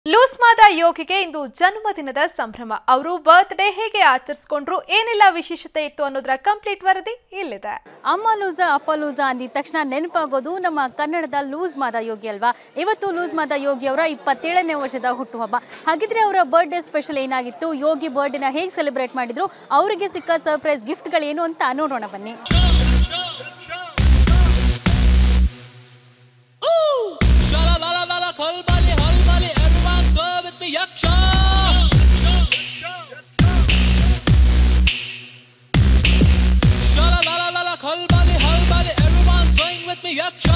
ಲೂಸ್ಮಾದ ಯೋಗಿಗೆ ಇಂದು ಜನ್ಮದಿನದ ಸಂಭ್ರಮ ಅವರು ಬರ್ತ್ಡೇ ಹೇಗೆ ಆಚರಿಸ್ಕೊಂಡ್ರು ಏನೆಲ್ಲ ವಿಶೇಷತೆ ಇತ್ತು ಅನ್ನೋದರ ಕಂಪ್ಲೀಟ್ ವರದಿ ಇಲ್ಲಿದೆ ಅಮ್ಮ ಲೂಸ ಅಪ್ಪ ಲೂಸ ಅಂದಿದ ತಕ್ಷಣ ನೆನಪಾಗೋದು ನಮ್ಮ ಕನ್ನಡದ ಲೂಸ್ ಮಾದ ಯೋಗಿ ಅಲ್ವಾ ಇವತ್ತು ಲೂಸ್ ಮಾದ ಯೋಗಿ ಅವರ ಇಪ್ಪತ್ತೇಳನೇ ವರ್ಷದ ಹುಟ್ಟುಹಬ್ಬ ಹಾಗಿದ್ರೆ ಅವರ ಬರ್ಡೇ ಸ್ಪೆಷಲ್ ಏನಾಗಿತ್ತು ಯೋಗಿ ಬರ್ಡೇನ ಹೇಗೆ ಸೆಲೆಬ್ರೇಟ್ ಮಾಡಿದ್ರು ಅವರಿಗೆ ಸಿಕ್ಕ ಸರ್ಪ್ರೈಸ್ ಗಿಫ್ಟ್ಗಳೇನು ಅಂತ ನೋಡೋಣ ಬನ್ನಿ Shala lala lala kol bali hol bali everyone serve with me yaksha Shala lala lala kol bali hol bali everyone swing with me yaksha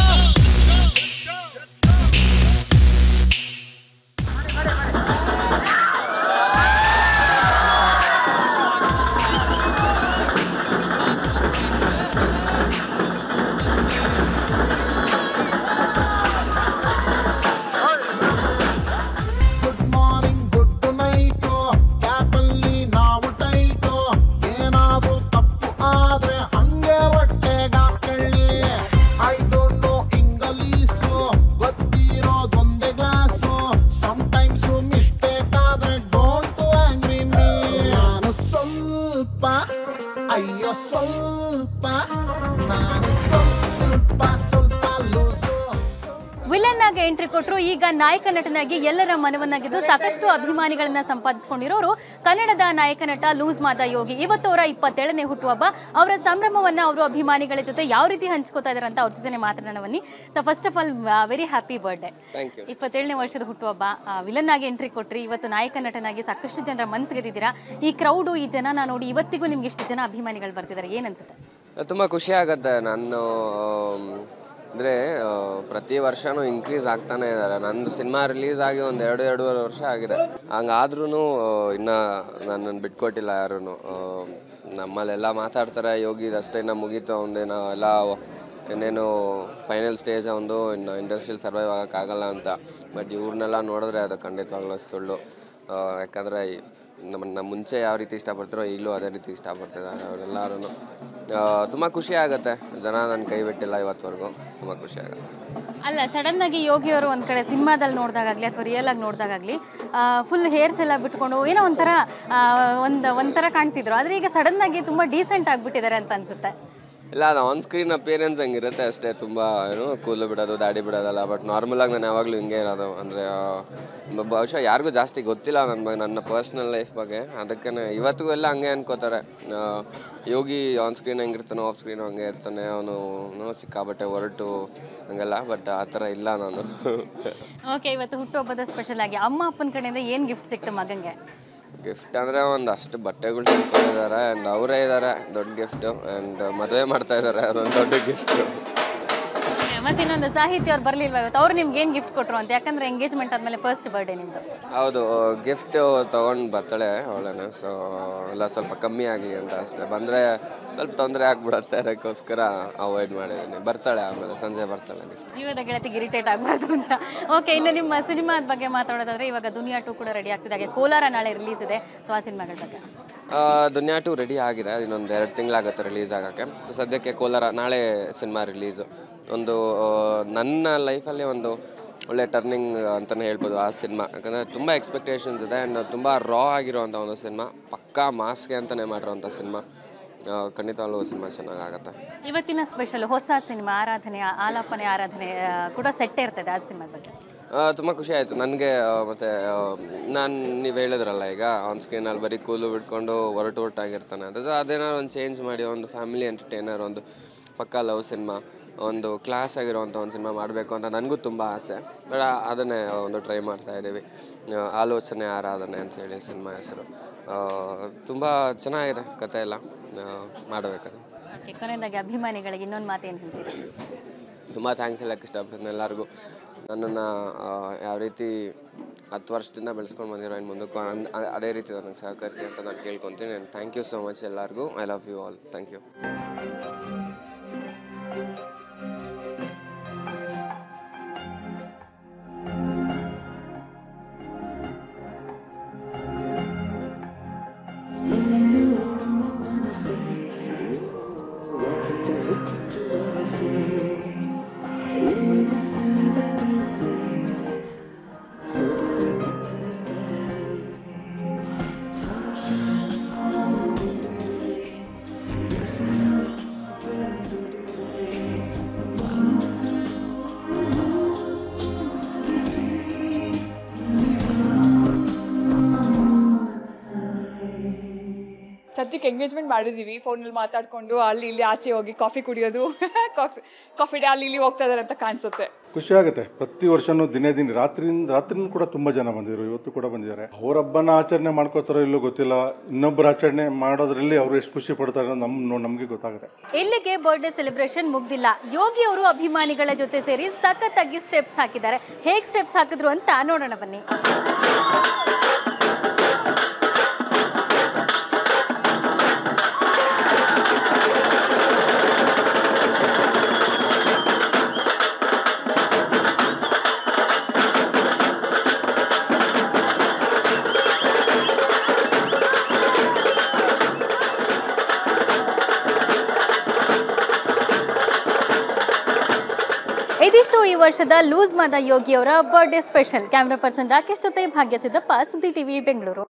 good morning good night ಕ್ಯಾಪಲ್ಲಿ ನಾವು ಟೈಟು ಏನಾದ್ರೂ ತಪ್ಪು ಆದ್ರೆ ಹಂಗೆ ಹೊಟ್ಟೆಗಾಕಳ್ಳಿ ಐ ಡೋಂಟ್ ನೋ ಇಂಗ್ಲೀಷು ಗೊತ್ತಿರೋದೊಂದೇ glass times mistake ಆದ್ರೆ don't angry me ನಾನು ಸ್ವಲ್ಪ ಅಯ್ಯೋ ಸ್ವಲ್ಪ ನಾನು ಸ್ವಲ್ಪ ಸ್ವಲ್ಪ ಲೂಸು ವಿಲನ್ ಆಗಿ ಎಂಟ್ರಿ ಕೊಟ್ಟರು ಈಗ ನಾಯಕ ನಟನಾಗಿ ಎಲ್ಲರ ಮನವನ್ನಾಗಿದ್ದು ಸಾಕಷ್ಟು ಅಭಿಮಾನಿಗಳನ್ನ ಸಂಪಾದಿಸಿಕೊಂಡಿರೋರು ಕನ್ನಡದ ನಾಯಕ ನಟ ಲೂಸ್ ಮಾದ ಯೋಗಿ ಇವತ್ತು ಅವರ ಇಪ್ಪತ್ತೇಳನೇ ಹುಟ್ಟುಹಬ್ಬ ಅವರ ಸಂಭ್ರಮವನ್ನ ಅವರು ಅಭಿಮಾನಿಗಳ ಜೊತೆ ಯಾವ ರೀತಿ ಹಂಚ್ಕೋತಾ ಇದಾರೆ ಅಂತ ಅವ್ರ ಜೊತೆ ಮಾತಾಡೋಣ ಬನ್ನಿ so first of all very happy birthday thank you ಇಪ್ಪತ್ತೇಳನೇ ವರ್ಷದ ಹುಟ್ಟುಹಬ್ಬ ವಿಲನ್ ಆಗಿ ಎಂಟ್ರಿ ಕೊಟ್ರಿ ಇವತ್ತು ನಾಯಕ ನಟನಾಗಿ ಸಾಕಷ್ಟು ಜನರ ಮನಸ್ಸು ಗೆದ್ದಿದ್ದೀರಾ ಈ ಕ್ರೌಡು ಈ ಜನನ ನೋಡಿ ಇವತ್ತಿಗೂ ನಿಮ್ಗೆ ಇಷ್ಟು ಜನ ಅಭಿಮಾನಿಗಳು ಬರ್ತಿದ್ದಾರೆ ಏನ್ ಅನ್ಸುತ್ತೆ ತುಂಬ ಖುಷಿ ಆಗುತ್ತೆ ನಾನು ಅಂದರೆ ಪ್ರತಿ ವರ್ಷನೂ ಇನ್ಕ್ರೀಸ್ ಆಗ್ತಾನೆ ಇದ್ದಾರೆ ನಂದು ಸಿನಿಮಾ ರಿಲೀಸ್ ಆಗಿ ಒಂದು ಎರಡು ಎರಡೂವರೆ ವರ್ಷ ಆಗಿದೆ ಹಂಗಾದ್ರೂ ಇನ್ನೂ ನನ್ನನ್ನು ಬಿಟ್ಕೊಟ್ಟಿಲ್ಲ ಯಾರೂ ನಮ್ಮಲ್ಲೆಲ್ಲ ಮಾತಾಡ್ತಾರೆ ಯೋಗಿ ಅಷ್ಟೇ ಇನ್ನು ಮುಗೀತು ಒಂದೇನೋ ಎಲ್ಲ ಇನ್ನೇನು ಫೈನಲ್ ಸ್ಟೇಜ್ ಒಂದು ಇನ್ನು ಇಂಡಸ್ಟ್ರಿಯಲ್ಲಿ ಸರ್ವೈವ್ ಆಗೋಕ್ಕಾಗಲ್ಲ ಅಂತ ಬಟ್ ಇವ್ರನ್ನೆಲ್ಲ ನೋಡಿದ್ರೆ ಅದು ಖಂಡಿತವಾಗ್ಲೂ ಸುಳ್ಳು ಆ, ಯಾಕಂದರೆ ನಮ್ಮನ್ನ ಮುಂಚೆ ಯಾವ ರೀತಿ ಇಷ್ಟಪಡ್ತಾರೋ ಈಗಲೂ ಅದೇ ರೀತಿ ಇಷ್ಟಪಡ್ತಿದ್ದಾರೆ ಅವರೆಲ್ಲರೂ ತುಂಬ ಖುಷಿ ಆಗುತ್ತೆ ಜನ ನನ್ನ ಕೈ ಬಿಟ್ಟಿಲ್ಲ ಇವತ್ತವರೆಗೂ ತುಂಬ ಖುಷಿ ಆಗುತ್ತೆ ಅಲ್ಲ ಸಡನ್ ಆಗಿ ಯೋಗಿ ಅವರು ಒಂದ್ ಕಡೆ ಸಿನಿಮಾದಲ್ಲಿ ನೋಡಿದಾಗಲಿ ಅಥವಾ ರಿಯಲ್ ಆಗಿ ನೋಡಿದಾಗಲಿ ಫುಲ್ ಹೇರ್ಸ್ ಎಲ್ಲ ಬಿಟ್ಕೊಂಡು ಏನೋ ಒಂಥರ ಆ, ಒಂದ್ ಒಂಥರ ಕಾಣ್ತಿದ್ರು ಆದ್ರೆ ಈಗ ಸಡನ್ ಆಗಿ ತುಂಬಾ ಡೀಸೆಂಟ್ ಆಗ್ಬಿಟ್ಟಿದ್ದಾರೆ ಅಂತ ಅನ್ಸುತ್ತೆ ಇಲ್ಲ ಅದು ಆನ್ ಸ್ಕ್ರೀನ್ ಅಪಿಯರೆನ್ಸ್ ಹಂಗಿರುತ್ತೆ ಅಷ್ಟೇ ತುಂಬ ಏನು ಕೂದಲು ಬಿಡೋದು ದಾಡಿ ಬಿಡೋದಲ್ಲ ಬಟ್ ನಾರ್ಮಲಾಗಿ ನಾನು ಯಾವಾಗಲೂ ಹಿಂಗೆ ಇರೋದು ಅಂದರೆ ಬಹುಶಃ ಯಾರಿಗೂ ಜಾಸ್ತಿ ಗೊತ್ತಿಲ್ಲ ನನ್ನ ಬಗ್ಗೆ ನನ್ನ ಪರ್ಸ್ನಲ್ ಲೈಫ್ ಬಗ್ಗೆ ಅದಕ್ಕೆ ಇವತ್ತಿಗೂ ಎಲ್ಲ ಹಂಗೆ ಅನ್ಕೋತಾರೆ ಆ, ಯೋಗಿ ಆನ್ ಸ್ಕ್ರೀನ್ ಹೆಂಗಿರ್ತಾನೋ ಆಫ್ ಸ್ಕ್ರೀನ್ ಹಂಗೆ ಇರ್ತಾನೆ ಅವನು ಸಿಕ್ಕಾಬಟ್ಟೆ ಹೊರಟು ಹಂಗೆಲ್ಲ ಬಟ್ ಆ ಥರ ಇಲ್ಲ ನಾನು ಓಕೆ ಇವತ್ತು ಹುಟ್ಟುಹಬ್ಬದ ಸ್ಪೆಷಲ್ ಆಗಿ ಅಮ್ಮ ಅಪ್ಪನ ಕಡೆಯಿಂದ ಏನ್ ಗಿಫ್ಟ್ ಸಿಕ್ತು ಮಗಂಗೆ ಗಿಫ್ಟ್ ಅಂದರೆ ಒಂದು ಅಷ್ಟು ಬಟ್ಟೆಗಳು ತಂದ್ಕೊಂಡಿದ್ದಾರೆ ಆ್ಯಂಡ್ ಅವರೇ ಇದ್ದಾರೆ ದೊಡ್ಡ ಗಿಫ್ಟು ಆ್ಯಂಡ್ ಮದುವೆ ಮಾಡ್ತಾ ಇದ್ದಾರೆ ಅದೊಂದು ದೊಡ್ಡ ಗಿಫ್ಟು ಮತ್ತೆ ಇನ್ನೊಂದು ಸಾಹಿತ್ಯ ಅವ್ರು ಬರ್ಲಿಲ್ವಾ ಇವತ್ತು ಅವ್ರು ನಿಮ್ಗೆ ಏನ್ ಗಿಫ್ಟ್ ಕೊಟ್ರು ಅಂತ ಯಾಕಂದ್ರೆ ಎಂಗೇಜ್ಮೆಂಟ್ ಆದ್ಮೇಲೆ ಫಸ್ಟ್ ಬರ್ಡೇ ನಿಮ್ದು ಹೌದು ಗಿಫ್ಟ್ ತೊಗೊಂಡು ಬರ್ತಾಳೆ ಅವಳೇನೆ ಸೊ ಎಲ್ಲ ಸ್ವಲ್ಪ ಕಮ್ಮಿ ಆಗಲಿ ಅಂತ ಅಷ್ಟೇ ಬಂದರೆ ಸ್ವಲ್ಪ ತೊಂದರೆ ಆಗ್ಬಿಡತ್ತೆ ಅದಕ್ಕೋಸ್ಕರ ಅವಾಯ್ಡ್ ಮಾಡಿದ್ದೀನಿ ಬರ್ತಾಳೆ ಆಮೇಲೆ ಸಂಜೆ ಬರ್ತಾಳೆ ಗಿಫ್ಟ್ ಜೀವದ ಗೆಳತಿಗೆ ಇರಿಟೇಟ್ ಆಗಬಾರ್ದು ಅಂತ ಓಕೆ ಇನ್ನು ನಿಮ್ಮ ಸಿನಿಮಾದ ಬಗ್ಗೆ ಮಾತಾಡೋದಾದ್ರೆ ಇವಾಗ ದುನಿಯಾ ಟು ಕೂಡ ರೆಡಿ ಆಗ್ತಿದೆ ಹಾಗೆ ಕೋಲಾರ ನಾಳೆ ರಿಲೀಸ್ ಇದೆ ಸೊ ಆ ಸಿನಿಮಾಗಳ ಬಗ್ಗೆ ದುನಿಯಾ ಟು ರೆಡಿ ಆಗಿದೆ ಇನ್ನೊಂದು ಎರಡು ತಿಂಗಳಾಗುತ್ತೆ ರಿಲೀಸ್ ಆಗೋಕ್ಕೆ ಸದ್ಯಕ್ಕೆ ಕೋಲಾರ ನಾಳೆ ಸಿನಿಮಾ ರಿಲೀಸು ಒಂದು ಆ, ನನ್ನ ಲೈಫಲ್ಲಿ ಒಂದು ಒಳ್ಳೆ ಟರ್ನಿಂಗ್ ಅಂತಲೇ ಹೇಳ್ಬೋದು ಆ ಸಿನಿಮಾ ಯಾಕಂದರೆ ತುಂಬ ಎಕ್ಸ್ಪೆಕ್ಟೇಷನ್ಸ್ ಇದೆ ಆ್ಯಂಡ್ ತುಂಬ ರಾ ಆಗಿರೋವಂಥ ಒಂದು ಸಿನಿಮಾ ಪಕ್ಕಾ ಮಾಸ್ಗೆ ಅಂತಲೇ ಮಾಡಿರೋವಂಥ ಸಿನಿಮಾ ಖಂಡಿತವಾಗ್ಲೂ ಸಿನಿಮಾ ಚೆನ್ನಾಗಾಗತ್ತೆ ಇವತ್ತಿನ ಸ್ಪೆಷಲ್ ಹೊಸ ಸಿನಿಮಾ ಆರಾಧನೆ ಆಲಾಪನೆ ಆರಾಧನೆ ಆ, ಕೂಡ ಸೆಟ್ ಇರ್ತದೆ ಆ ಸಿನಿಮಾದ ಬಗ್ಗೆ ತುಂಬ ಖುಷಿ ಆಯಿತು ನನಗೆ ಮತ್ತು ನಾನು ನೀವು ಹೇಳಿದ್ರಲ್ಲ ಈಗ ಆನ್ ಸ್ಕ್ರೀನಲ್ಲಿ ಬರೀ ಕೂಲು ಬಿಟ್ಕೊಂಡು ಹೊರಟು ಹೊರಟಾಗಿರ್ತಾನೆ ಅಂತ ಸೊ ಅದೇನಾದ್ರು ಒಂದು ಚೇಂಜ್ ಮಾಡಿ ಒಂದು ಫ್ಯಾಮಿಲಿ ಎಂಟರ್ಟೈನರ್ ಒಂದು ಪಕ್ಕಾ ಲವ್ ಸಿನಿಮಾ ಒಂದು ಕ್ಲಾಸ್ ಆಗಿರುವಂಥ ಒಂದು ಸಿನಿಮಾ ಮಾಡಬೇಕು ಅಂತ ನನಗೂ ತುಂಬ ಆಸೆ ಬಟ್ ಅದನ್ನೇ ಒಂದು ಟ್ರೈ ಮಾಡ್ತಾ ಇದ್ದೀವಿ ಆ, ಆಲೋಚನೆ ಆರಾಧನೆ ಅಂತ ಹೇಳಿ ಸಿನಿಮಾ ಹೆಸರು ತುಂಬ ಚೆನ್ನಾಗಿದೆ ಕತೆ ಎಲ್ಲ ಮಾಡಬೇಕದು ಓಕೆ ಕೊನೆಯದಾಗಿ ಅಭಿಮಾನಿಗಳಿಗೆ ಇನ್ನೊಂದು ಮಾತು ಏನು ಹೇಳ್ತೀರಿ ತುಂಬ ಥ್ಯಾಂಕ್ಸ್ ಹೇಳಕ್ಕೆ ಇಷ್ಟಪಡ್ತೀನಿ ಎಲ್ಲರಿಗೂ ನನ್ನನ್ನು ಯಾವ ರೀತಿ ಹತ್ತು ವರ್ಷದಿಂದ ಬೆಳೆಸ್ಕೊಂಡು ಬಂದಿರೋ ಇನ್ನು ಮುಂದಕ್ಕೂ ಅನ್- ಅ- ಅದೇ ರೀತಿ ನನಗೆ ಸಹಕರಿಸಿ ಅಂತ ನಾನು ಕೇಳ್ಕೊತೀನಿ ಥ್ಯಾಂಕ್ ಯು ಸೊ ಮಚ್ ಎಲ್ಲರಿಗೂ I love you all thank you Thank ಸದ್ಯಕ್ಕೆ ಎಂಗೇಜ್ಮೆಂಟ್ ಮಾಡಿದ್ದೀವಿ ಫೋನಲ್ಲಿ ಮಾತಾಡ್ಕೊಂಡು ಅಲ್ಲಿ ಇಲ್ಲಿ ಆಚೆ ಹೋಗಿ ಕಾಫಿ ಕುಡಿಯೋದು ಕಾಫಿ ಕಾಫಿ ಡೇ ಅಲ್ಲಿ ಇಲ್ಲಿ ಹೋಗ್ತಾ ಇದಾರೆ ಅಂತ ಕಾಣಿಸುತ್ತೆ ಖುಷಿ ಆಗುತ್ತೆ ಪ್ರತಿ ವರ್ಷನೂ ದಿನೇ ದಿನ ರಾತ್ರಿಯಿಂದ ರಾತ್ರಿನೂ ಕೂಡ ತುಂಬಾ ಜನ ಬಂದಿದ್ರು ಇವತ್ತು ಕೂಡ ಬಂದಿದ್ದಾರೆ ಅವ್ರ ಹಬ್ಬನ ಆಚರಣೆ ಮಾಡ್ಕೋತಾರೋ ಇಲ್ಲೋ ಗೊತ್ತಿಲ್ಲ ಇನ್ನೊಬ್ಬರ ಆಚರಣೆ ಮಾಡೋದ್ರಲ್ಲಿ ಅವರು ಎಷ್ಟು ಖುಷಿ ಪಡ್ತಾರೆ ಅನ್ನೋದು ನಮ್ ನಮಗೆ ಗೊತ್ತಾಗುತ್ತೆ ಇಲ್ಲಿಗೆ ಬರ್ಡೇ ಸೆಲೆಬ್ರೇಷನ್ ಮುಗ್ದಿಲ್ಲ ಯೋಗಿ ಅವರು ಅಭಿಮಾನಿಗಳ ಜೊತೆ ಸೇರಿ ಸಖತ್ತಾಗಿ ಸ್ಟೆಪ್ಸ್ ಹಾಕಿದ್ದಾರೆ ಹೇಗ್ ಸ್ಟೆಪ್ಸ್ ಹಾಕಿದ್ರು ಅಂತ ನೋಡೋಣ ಬನ್ನಿ ಇದಿಷ್ಟು ಈ ವರ್ಷದ ಲೂಸ್ ಮಾದ ಯೋಗಿ ಅವರ birthday special camera person Rakesh ಜೊತೆ ಭಾಗ್ಯ ಸಿದ್ದಪ್ಪ ಸುದ್ದಿ ಟಿವಿ ಬೆಂಗಳೂರು